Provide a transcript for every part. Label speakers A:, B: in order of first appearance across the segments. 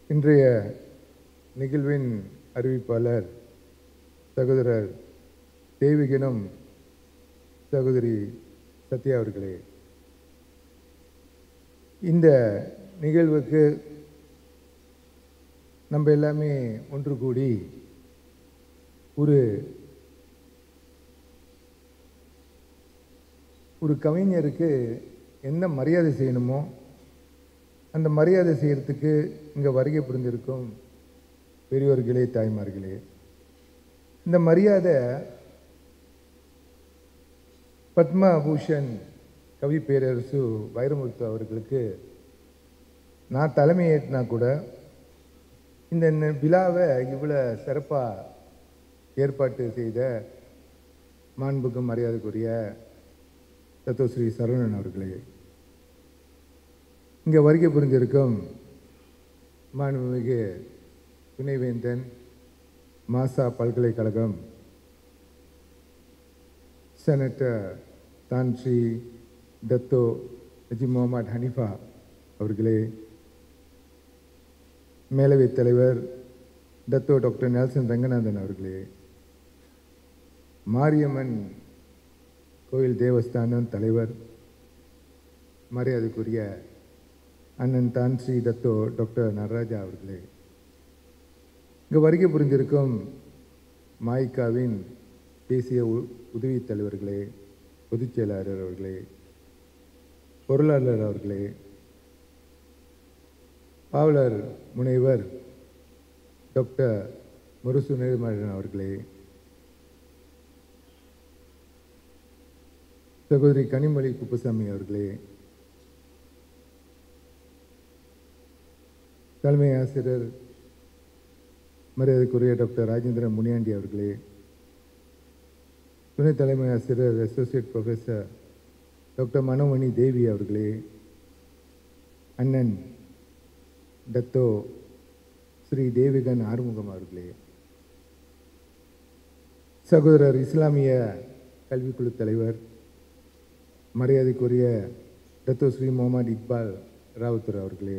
A: இன்றைய நிகழ்வின் அறிவிப்பாளர் சகோதரர் தெய்வீகனும் சகோதரி சத்யா அவர்களே இந்த நிகழ்வுக்கு நம்ம எல்லாமே ஒன்று கூடி ஒரு ஒரு கவிஞருக்கு என்ன மரியாதை செய்யணுமோ அந்த மரியாதை செய்யறதுக்கு இங்கே வருகை புரிந்திருக்கும் பெரியோர்களே தாய்மார்களே இந்த மரியாதை பத்மா பூஷன் கவி பேரரசு வைரமுத்து அவர்களுக்கு நான் தலைமை ஏற்றினா கூட இந்த ந- விழாவை இவ்வளோ சிறப்பாக ஏற்பாட்டு செய்த மாண்புக்கும் மரியாதைக்குரிய தத்துவஸ்ரீ சரவணன் அவர்களே இங்கே வருகை புரிந்திருக்கும் மாண்புமிகு துணைவேந்தன் மாசா பல்கலைக்கழகம் செனட்டர் தான் ஸ்ரீ தத்தோ நஜி முகமது ஹனிஃபா அவர்களே மேலவைத் தலைவர் தத்தோ டாக்டர் நெல்சன் ரங்கநாதன் அவர்களே மாரியம்மன் கோயில் தேவஸ்தானம் தலைவர் மரியாதைக்குரிய அண்ணன் தான் ஸ்ரீ தத்தோ டாக்டர் நடராஜா அவர்களே இங்கே வருகை புரிந்திருக்கும் மாய்காவின் தேசிய உ- உதவித் தலைவர்களே பொதுச் செயலாளர் அவர்களே பொருளாளர் அவர்களே பாவலர் முனைவர் டாக்டர் முருசு நெடுமாறன் அவர்களே சகோதரி கனிமொழி குப்புசாமி அவர்களே தலைமை ஆசிரியர் மரியாதைக்குரிய டாக்டர் ராஜேந்திரன் முனியாண்டி அவர்களே துணை தலைமை ஆசிரியர் associate professor doctor Manomani Devi அவர்களே அண்ணன் டத்தோ ஸ்ரீ தேவிகன் ஆறுமுகம் அவர்களே சகோதரர் இஸ்லாமிய கல்விக்குழு தலைவர் மரியாதைக்குரிய டத்தோ ஸ்ரீ முகமது இக்பால் ராவுத்தர் அவர்களே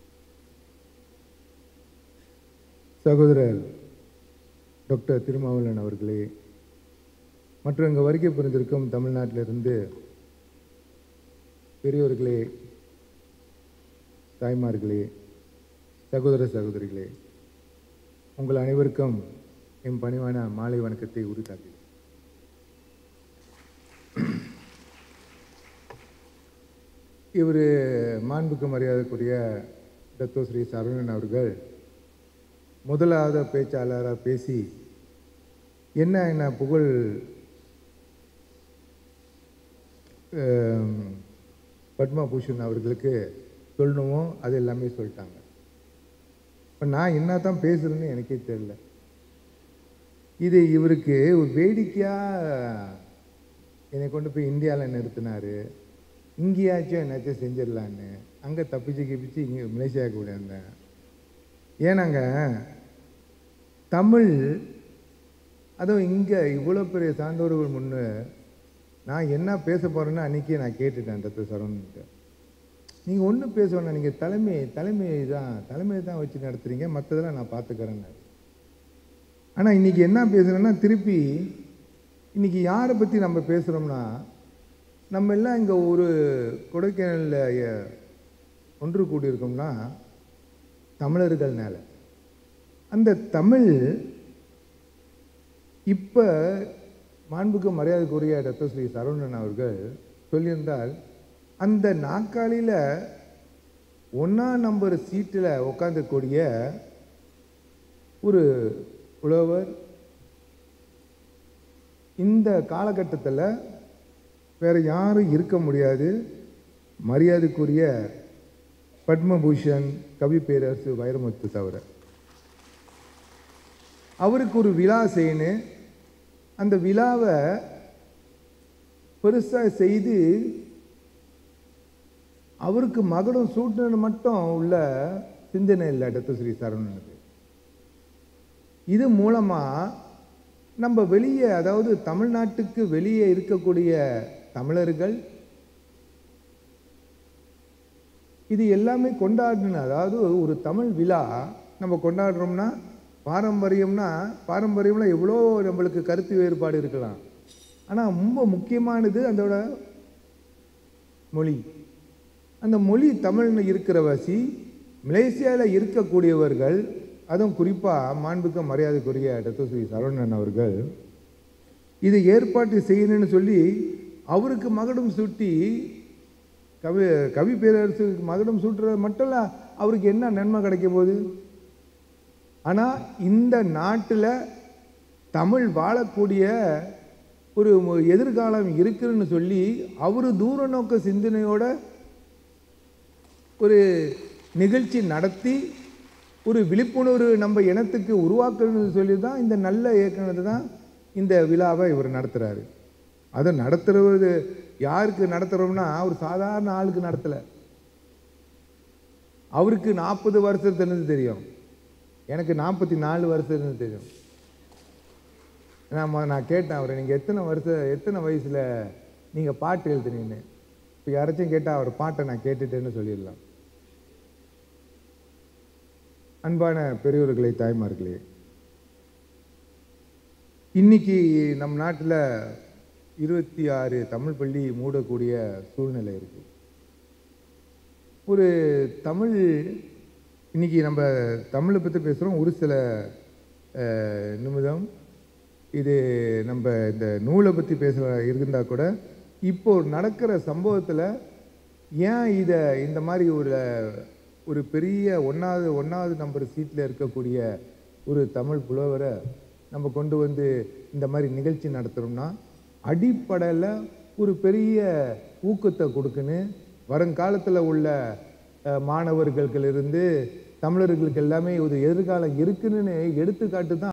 A: சகோதரர் டாக்டர் திருமாவளவன் அவர்களே மற்றும் இங்கே வருகை புரிந்திருக்கும் தமிழ்நாட்டிலிருந்து பெரியோர்களே தாய்மார்களே சகோதர சகோதரிகளே உங்கள் அனைவருக்கும் என் பணிவான மாலை வணக்கத்தை உரித்தாக்குகிறேன் இவர் மாண்புக்கு மரியாதைக்குரிய தத்தோ ஸ்ரீ சரவணன் அவர்கள் முதலாவது பேச்சாளராக பேசி என்ன என்ன புகழ் ஆம், பத்மா பூஷன் அவர்களுக்கு சொல்லணுமோ அது எல்லாமே சொல்லிட்டாங்க இப்போ நான் என்ன தான் பேசுகிறேன்னு எனக்கே தெரியல இது இவருக்கு ஒரு வேடிக்கையாக என்னை கொண்டு போய் இந்தியாவில் நிறுத்தினாரு இங்கேயாச்சும் என்னாச்சும் செஞ்சிடலான்னு அங்கே தப்பிச்சு கிப்பிச்சு இங்கே மலேசியாவுக்கு விடாந்தேன் ஏன்னாங்க தமிழ் அதுவும் இங்கே இவ்வளோ பெரிய சான்றோர்கள் முன்னு நான் என்ன பேச போகிறேன்னு அன்றைக்கே நான் கேட்டுட்டேன் தத்து சரவணன்ட்டு நீங்கள் ஒன்றும் பேச வேணாம் நீங்கள் தலைமை தலைமை தான் தலைமை தான் வச்சு நடத்துகிறீங்க மற்றதெல்லாம் நான் பார்த்துக்கிறேன்னு ஆனால் இன்றைக்கி என்ன பேசுகிறேன்னா திருப்பி இன்றைக்கி யாரை பற்றி நம்ம பேசுகிறோம்னா நம்ம எல்லாம் இங்கே ஒரு கொடைக்கானலில் எ- ஒன்று கூடியிருக்கோம்னா தமிழர்கள்னால அந்த தமிழ் இப்போ மாண்புக்கு மரியாதைக்குரிய ரத்த ஸ்ரீ சரவணன் அவர்கள் சொல்லியிருந்தால் அந்த நாற்காலியில் ஒன்றாம் நம்பர் சீட்டில் உட்காந்துக்கூடிய ஒரு புலவர் இந்த காலகட்டத்தில் வேற யாரும் இருக்க முடியாது மரியாதைக்குரிய பத்மபூஷன் கவி பேரரசு வைரமுத்து தவிர அவருக்கு ஒரு விழா செய்யணும் அந்த விழாவை பெருசாக செய்து அவருக்கு மகுடம் சூட்டணுன்னு மட்டும் உள்ள சிந்தனை இல்லை டத்து ஸ்ரீ சரவணனுக்கு இது மூலமாக நம்ம வெளியே அதாவது தமிழ்நாட்டுக்கு வெளியே இருக்கக்கூடிய தமிழர்கள் இது எல்லாமே கொண்டாடணும் அதாவது ஒரு தமிழ் விழா நம்ம கொண்டாடுறோம்னா பாரம்பரியம்னா பாரம்பரியம்ல எவ்வளோ நம்மளுக்கு கருத்து வேறுபாடு இருக்கலாம் ஆனால் ரொம்ப முக்கியமானது அதோட மொழி அந்த மொழி தமிழ்னு இருக்கிற வாசி மலேசியாவில் இருக்கக்கூடியவர்கள் அதுவும் குறிப்பாக மாண்புக்கு மரியாதைக்குரிய டத்தோஸ்ரீ சரவணன் அவர்கள் இதை ஏற்பாட்டு செய்யணும்னு சொல்லி அவருக்கு மகுடம் சூட்டி கவி கவி பேரரசுக்கு மகுடம் சூட்டுறது மட்டும் இல்ல அவருக்கு என்ன நன்மை கிடைக்க போகுது ஆனால் இந்த நாட்டில் தமிழ் வாழக்கூடிய ஒரு எதிர்காலம் இருக்குன்னு சொல்லி அவர் தூர நோக்க சிந்தனையோட ஒரு நிகழ்ச்சி நடத்தி ஒரு விழிப்புணர்வு நம்ம இனத்துக்கு உருவாக்கணும்னு சொல்லி தான் இந்த நல்ல இயக்குனது தான் இந்த விழாவை இவர் நடத்துகிறாரு அதை நடத்துறது யாருக்கு நடத்துகிறோம்னா ஒரு சாதாரண ஆளுக்கு நடத்தலை அவருக்கு நாற்பது வருஷத்துலேருந்து தெரியும் எனக்கு நாற்பத்தி நாலு வருஷத்துலேருந்து தெரியும் நான் நான் கேட்டேன் அவரை நீங்கள் எத்தனை வருஷம் எத்தனை வயசில் நீங்கள் பாட்டு எழுதுனீங்கன்னு இப்போ யாராச்சும் கேட்டால் அவர் பாட்டை நான் கேட்டுட்டேன்னு சொல்லிடலாம் அன்பான பெரியவர்களே தாய்மார்களே இன்னைக்கு நம் நாட்டில் இருபத்தி ஆறு தமிழ் பள்ளி மூடக்கூடிய சூழ்நிலை இருக்கு ஒரு தமிழ் இன்னைக்கு நம்ம தமிழை பற்றி பேசுகிறோம் ஒரு சில அஹ், நிமிடம் இது நம்ம இந்த நூலை பற்றி பேச இருந்தால் கூட இப்போ நடக்கிற சம்பவத்தில் ஏன் இதை இந்த மாதிரி ஒரு ஒரு பெரிய ஒன்றாவது ஒன்றாவது நம்பர் சீட்டில் இருக்கக்கூடிய ஒரு தமிழ் புலவரை நம்ம கொண்டு வந்து இந்த மாதிரி நிகழ்ச்சி நடத்துகிறோம்னா அடிப்படையில் ஒரு பெரிய ஊக்கத்தை கொடுக்குன்னு வருங்காலத்தில் உள்ள அஹ், மாணவர்களுக்கிலிருந்து தமிழர்களுக்கு எல்லாமே ஒரு எதிர்காலம் இருக்குன்னு எடுத்துக்காட்டு தான்